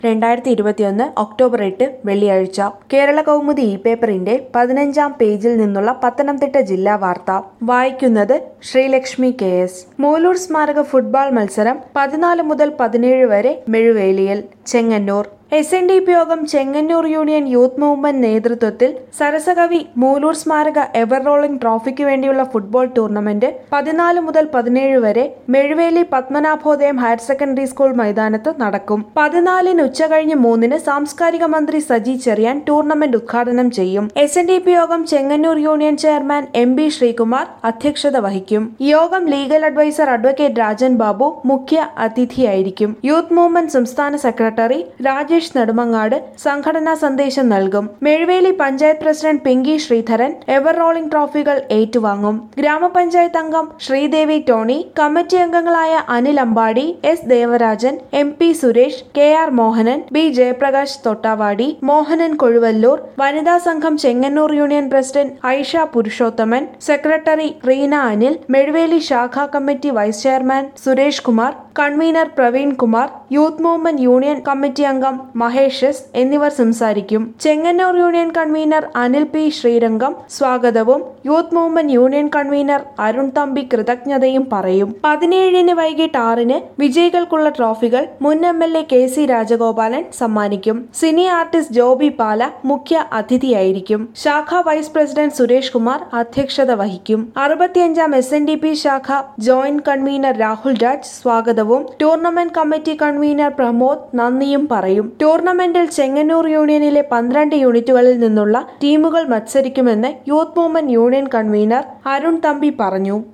രണ്ടായിരത്തി ഇരുപത്തിയൊന്ന് ഒക്ടോബർ എട്ട് വെള്ളിയാഴ്ച കേരള കൗമുദി ഇ പേപ്പറിന്റെ പതിനഞ്ചാം പേജിൽ നിന്നുള്ള പത്തനംതിട്ട ജില്ലാ വാർത്ത വായിക്കുന്നത് ശ്രീലക്ഷ്മി കെ എസ് മൂലൂർ സ്മാരക ഫുട്ബോൾ മത്സരം പതിനാല് മുതൽ പതിനേഴ് വരെ മെഴുവേലിയിൽ Chengannur S N D P Yogam Chengannur union youth movement നേതൃത്വത്തിൽ സരസകവി മൂലൂർ സ്മാരക എവർ റോളിംഗ് ട്രോഫിക്ക് വേണ്ടിയുള്ള ഫുട്ബോൾ ടൂർണമെന്റ് പതിനാല് മുതൽ പതിനേഴ് വരെ Mezhuveli Padmanabhodayam higher secondary school മൈതാനത്ത് നടക്കും പതിനാലിന് ഉച്ചകഴിഞ്ഞ് മൂന്നിന് സാംസ്കാരിക മന്ത്രി സജി ചെറിയാൻ ടൂർണമെന്റ് ഉദ്ഘാടനം ചെയ്യും S N D P Yogam Chengannur union chairman M B Sreekumar അധ്യക്ഷത വഹിക്കും Yogam legal adviser advocate Rajan Babu മുഖ്യ അതിഥിയായിരിക്കും യൂത്ത് മൂവ്മെന്റ് സംസ്ഥാന സെക്രട്ടറി രാജേഷ് നെടുമങ്ങാട് സംഘടനാ സന്ദേശം നൽകും Mezhuveli panchayat president Pinky Sreedharan ever rolling ട്രോഫികൾ ഏറ്റുവാങ്ങും ഗ്രാമപഞ്ചായത്ത് അംഗം ശ്രീദേവി ടോണി കമ്മിറ്റി അംഗങ്ങളായ Anil Ambadi S Devarajan M P Suresh K R Mohanan B Jayaprakash Thottavadi Mohanan Kozhuvalloor വനിതാ സംഘം Chengannur union president Aisha Purushothaman secretary Reena Anil Mezhuveli ശാഖാ committee vice chairman Suresh Kumar convener Praveen Kumar youth movement union committee അംഗം മഹേഷ് എസ് എന്നിവർ സംസാരിക്കും Chengannur union convener Anil P Sreerangam സ്വാഗതവും youth movement union convener Arun Thampi കൃതജ്ഞതയും പറയും പതിനേഴിന് വൈകിട്ട് ആറിന് വിജയികൾക്കുള്ള ട്രോഫികൾ മുൻ M L A K C Rajagopalan സമ്മാനിക്കും സിനി ആർട്ടിസ്റ്റ് ജോബി പാല മുഖ്യ അതിഥിയായിരിക്കും ശാഖ വൈസ് പ്രസിഡന്റ് സുരേഷ് കുമാർ അധ്യക്ഷത വഹിക്കും അറുപത്തിയഞ്ചാം എസ് എൻ ഡി പി ശാഖ ജോയിന്റ് കൺവീനർ രാഹുൽ രാജ് സ്വാഗതവും ടൂർണമെന്റ് കമ്മിറ്റി കൺവീനർ പ്രമോദ് നന്ദിയും പറയും ടൂർണമെന്റിൽ ചെങ്ങന്നൂർ യൂണിയനിലെ പന്ത്രണ്ട് യൂണിറ്റുകളിൽ നിന്നുള്ള ടീമുകൾ മത്സരിക്കുമെന്ന് youth movement union convener Arun Thampi പറഞ്ഞു